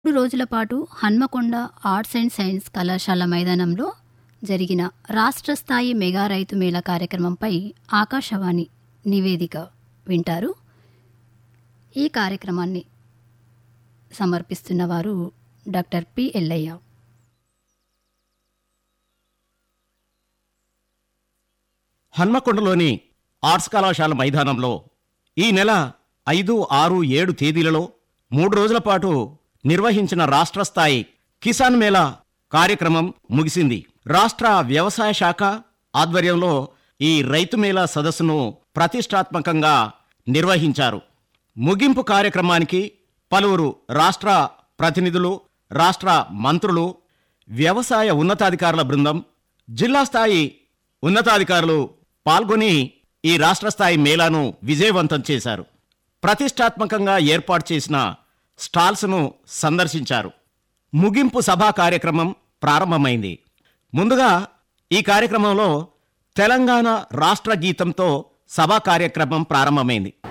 మూడు రోజుల పాటు హన్మకొండ ఆర్ట్స్ అండ్ సైన్స్ కళాశాల మైదానంలో జరిగిన రాష్ట్ర స్థాయి మెగా రైతు మేళ కార్యక్రమంపై ఆకాశవాణి నివేదిక వింటారు ఈ కార్యక్రమాన్ని సమర్పిస్తున్నవారు డాక్టర్ పి ఎల్లయ్య హన్మకొండలోని ఆర్ట్స్ కళాశాల మైదానంలో ఈ నెల ఐదు ఆరు ఏడు తేదీలలో మూడు రోజుల పాటు నిర్వహించిన రాష్ట్ర స్థాయి కిసాన్ మేళా కార్యక్రమం ముగిసింది రాష్ట్ర వ్యవసాయ శాఖ ఆధ్వర్యంలో ఈ రైతు మేళా సదస్సును ప్రతిష్టాత్మకంగా నిర్వహించారు ముగింపు కార్యక్రమానికి పలువురు రాష్ట్ర ప్రతినిధులు రాష్ట్ర మంత్రులు వ్యవసాయ ఉన్నతాధికారుల బృందం జిల్లా స్థాయి ఉన్నతాధికారులు పాల్గొని ఈ రాష్ట్ర స్థాయి మేళాను విజయవంతం చేశారు ప్రతిష్టాత్మకంగా ఏర్పాటు చేసిన స్టాల్స్ను సందర్శించారు ముగింపు సభా కార్యక్రమం ప్రారంభమైంది ముందుగా ఈ కార్యక్రమంలో తెలంగాణ రాష్ట్ర గీతంతో సభా కార్యక్రమం ప్రారంభమైంది